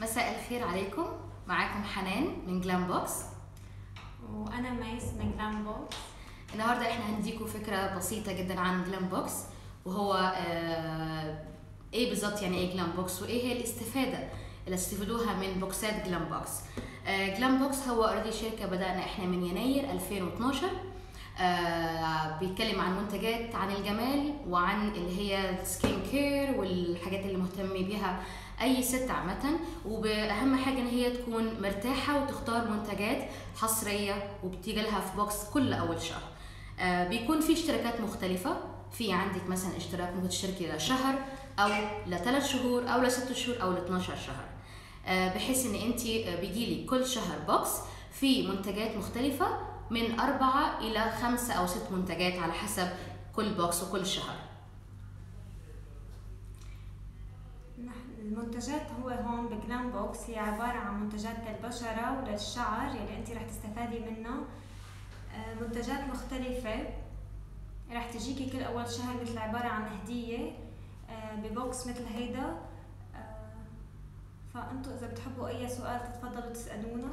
مساء الخير عليكم معاكم حنان من جلام بوكس وانا ميس من جلام بوكس النهارده احنا هنديكم فكره بسيطه جدا عن جلام بوكس وهو آه ايه بالظبط يعني ايه جلام بوكس وايه هي الاستفاده اللي استفادوها من بوكسات جلام بوكس آه جلام بوكس هو اوريدي شركه بدانا احنا من يناير 2012 آه بيتكلم عن منتجات عن الجمال وعن اللي هي سكين كير والحاجات اللي مهتم بيها اي ست عامه وباهم حاجه ان هي تكون مرتاحه وتختار منتجات حصريه وبتيجي لها في بوكس كل اول شهر آه بيكون في اشتراكات مختلفه في عندك مثلا اشتراك ممكن تشتركي لشهر او لثلاث شهور او لست شهور او ل 12 شهر آه بحيث ان انت بيجيلك كل شهر بوكس في منتجات مختلفه من أربعة إلى خمسة أو ست منتجات على حسب كل بوكس وكل شهر المنتجات هو هون بجلام بوكس هي عبارة عن منتجات للبشرة وللشعر يلي انت رح تستفادي منها منتجات مختلفة رح تجيكي كل أول شهر مثل عبارة عن هدية ببوكس مثل هيدا فأنتوا إذا بتحبوا أي سؤال تتفضلوا تسألونا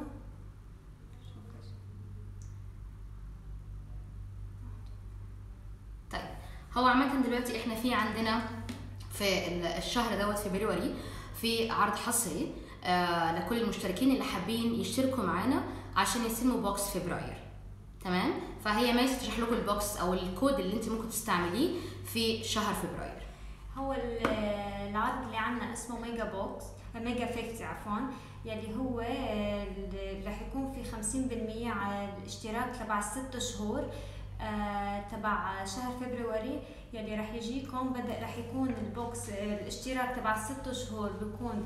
هو عامة دلوقتي احنا في عندنا في الشهر دوت فبراير في عرض حصري آه لكل المشتركين اللي حابين يشتركوا معانا عشان يستلموا بوكس فبراير تمام فهي ماشي تشرح لكم البوكس او الكود اللي انت ممكن تستعمليه في شهر فبراير هو العرض اللي عندنا اسمه ميجا بوكس ميجا فيكتي عفوا يلي هو رح يكون في 50% على الاشتراك تبع الست شهور آه تبع شهر فبراير يلي رح يجيكم بدا رح يكون البوكس الاشتراك تبع الست شهور بيكون ب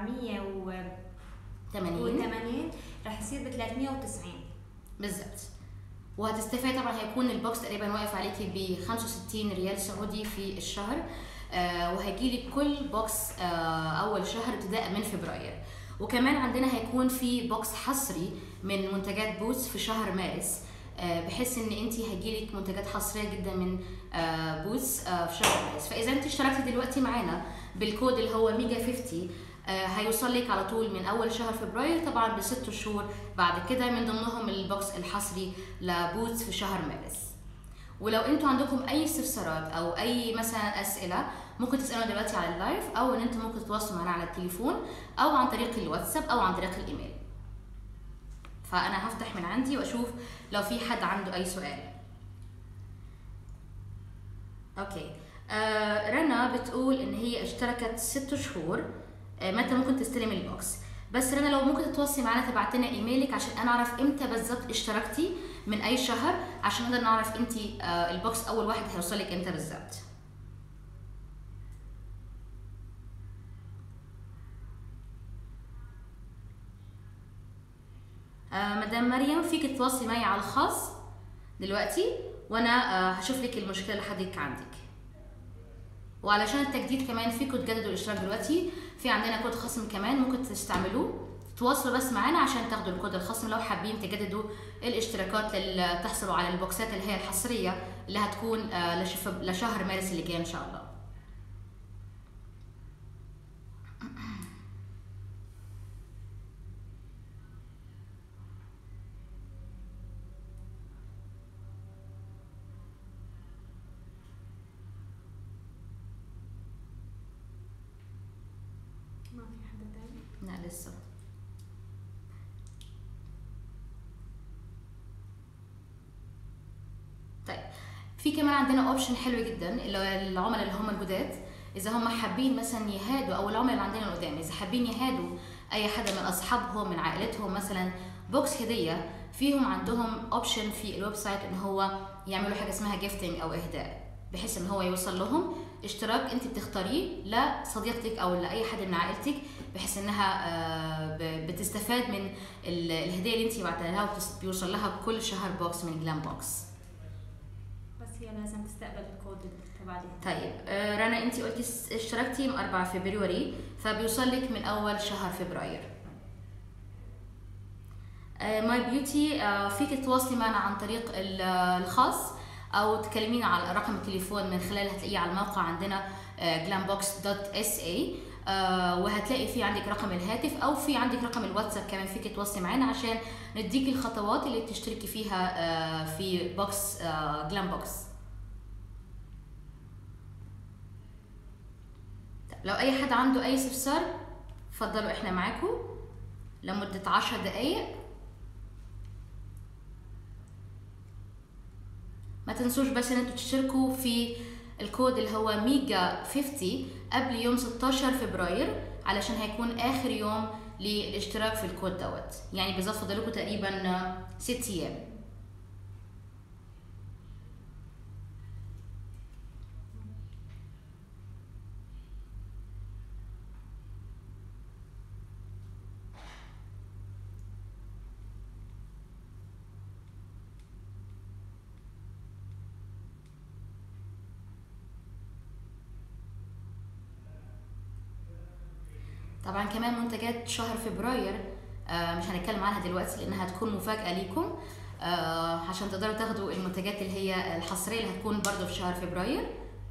780 رح يصير ب 390 بالضبط وهتستفاد طبعا هيكون البوكس تقريبا واقف عليكي ب 65 ريال سعودي في الشهر آه وهيجيلك كل بوكس آه اول شهر ابتداء من فبراير وكمان عندنا هيكون في بوكس حصري من منتجات بوتس في شهر مارس بحيث ان انت هيجيلك منتجات حصريه جدا من بوث في شهر مارس فاذا انت اشتركتي دلوقتي معانا بالكود اللي هو ميجا 50 هيوصل لك على طول من اول شهر فبراير طبعا بست شهور بعد كده من ضمنهم البوكس الحصري لبوث في شهر مارس ولو انتوا عندكم اي استفسارات او اي مثلا اسئله ممكن تسالوا دلوقتي على اللايف او ان انتوا ممكن تتواصلوا معنا على التليفون او عن طريق الواتساب او عن طريق الايميل فانا هفتح من عندي واشوف لو في حد عنده اي سؤال اوكي آه رنا بتقول ان هي اشتركت ست شهور آه متى ممكن تستلم البوكس بس رنا لو ممكن تتواصلي معانا تبعت لنا ايميلك عشان انا اعرف امتى بالظبط اشتركتي من اي شهر عشان نقدر نعرف انت آه البوكس اول واحد هيوصلك امتى بالظبط آه مدام مريم فيك تتواصلي معي على الخاص دلوقتي وانا آه هشوف لك المشكله اللي حضرتك عندك وعلشان التجديد كمان فيكم تجددوا الاشتراك دلوقتي في عندنا كود خصم كمان ممكن تستعملوه تواصلوا بس معانا عشان تاخدوا الكود الخصم لو حابين تجددوا الاشتراكات تحصلوا على البوكسات اللي هي الحصريه اللي هتكون آه لشهر مارس اللي جاي ان شاء الله ما في حدا تاني لا لسه طيب في كمان عندنا اوبشن حلو جدا اللي العملاء اللي هم الجداد اذا هم حابين مثلا يهادوا او العملاء اللي عندنا القدام اذا حابين يهادوا اي حدا من اصحابهم من عائلتهم مثلا بوكس هديه فيهم عندهم اوبشن في الويب سايت ان هو يعملوا حاجه اسمها جيفتنج او اهداء بحيث ان هو يوصل لهم اشتراك انت بتختاريه لصديقتك او لاي حد من عائلتك بحيث انها بتستفاد من الهديه اللي انت بعتها لها وبيوصل لها كل شهر بوكس من جلام بوكس بس هي لازم تستقبل الكود تبعي طيب رنا انت قلتي اشتركتي من 4 فبراير فبيوصل لك من اول شهر فبراير ماي بيوتي فيك تتواصلي معنا عن طريق الخاص او تكلمينا على رقم التليفون من خلال هتلاقيه على الموقع عندنا glambox.sa آه وهتلاقي في عندك رقم الهاتف او في عندك رقم الواتساب كمان فيك تتواصلي معانا عشان نديك الخطوات اللي تشتركي فيها آه في بوكس آه جلام بوكس طب لو اي حد عنده اي استفسار اتفضلوا احنا معاكم لمدة عشر دقايق ما تنسوش بس ان انتوا تشتركوا في الكود اللي هو ميجا 50 قبل يوم 16 فبراير علشان هيكون اخر يوم للاشتراك في الكود دوت يعني بالظبط فاضلكوا تقريبا ست ايام طبعا كمان منتجات شهر فبراير آه، مش هنتكلم عنها دلوقتي لانها هتكون مفاجاه ليكم آه، عشان تقدروا تاخدوا المنتجات اللي هي الحصريه اللي هتكون برضو في شهر فبراير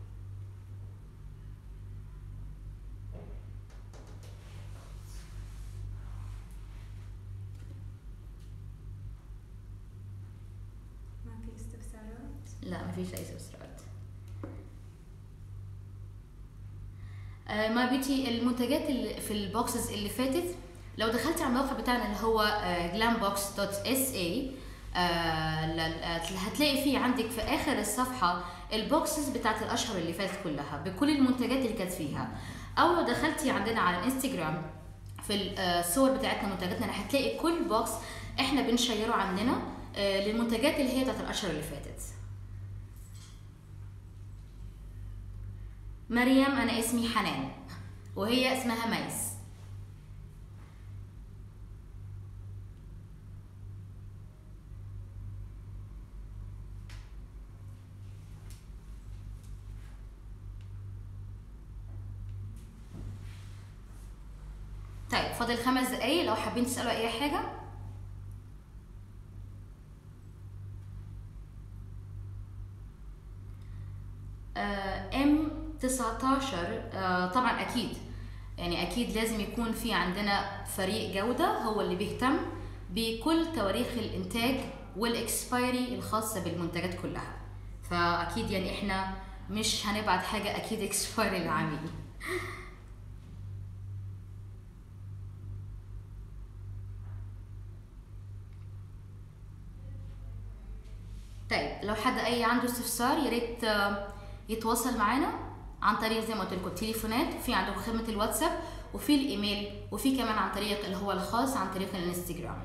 ما في استفسارات لا مفيش اي استفسارات آه، ما بيتي المنتجات اللي في البوكسز اللي فاتت لو دخلتي على الموقع بتاعنا اللي هو glambox.sa هتلاقي فيه عندك في اخر الصفحه البوكسز بتاعت الاشهر اللي فاتت كلها بكل المنتجات اللي كانت فيها او لو دخلتي عندنا على الانستجرام في الصور بتاعتنا منتجاتنا هتلاقي كل بوكس احنا بنشيره عندنا آه، للمنتجات اللي هي بتاعت الاشهر اللي فاتت مريم انا اسمي حنان وهي اسمها ميس طيب فاضل خمس دقايق لو حابين تسألوا أي حاجة ام 19 آه، طبعا اكيد يعني اكيد لازم يكون في عندنا فريق جوده هو اللي بيهتم بكل تواريخ الانتاج والاكسبايري الخاصه بالمنتجات كلها فاكيد يعني احنا مش هنبعت حاجه اكيد اكسبايري للعميل طيب لو حد اي عنده استفسار يا ريت آه، يتواصل معانا عن طريق زي ما قلت لكم التليفونات في عندكم خدمه الواتساب وفي الايميل وفي كمان عن طريق اللي هو الخاص عن طريق الانستجرام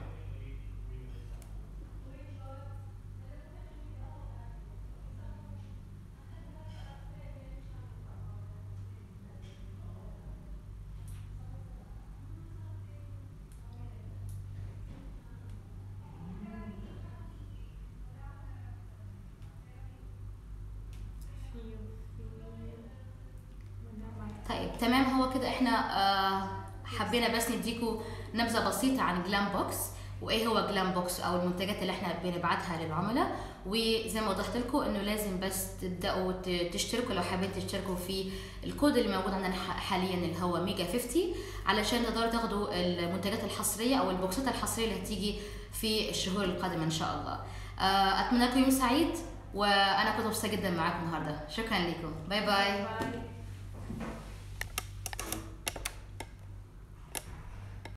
في في طيب تمام هو كده احنا آه، حبينا بس نديكم نبذه بسيطه عن جلام بوكس وايه هو جلام بوكس او المنتجات اللي احنا بنبعتها للعملاء وزي ما وضحت لكم انه لازم بس تبداوا ت- تشتركوا لو حابين تشتركوا في الكود اللي موجود عندنا ح- حاليا اللي هو ميجا 50 علشان تقدروا تاخدوا المنتجات الحصريه او البوكسات الحصريه اللي هتيجي في الشهور القادمه ان شاء الله آه، اتمنى لكم يوم سعيد وانا كنت مبسوطه جدا معاكم النهارده شكرا لكم باي باي باي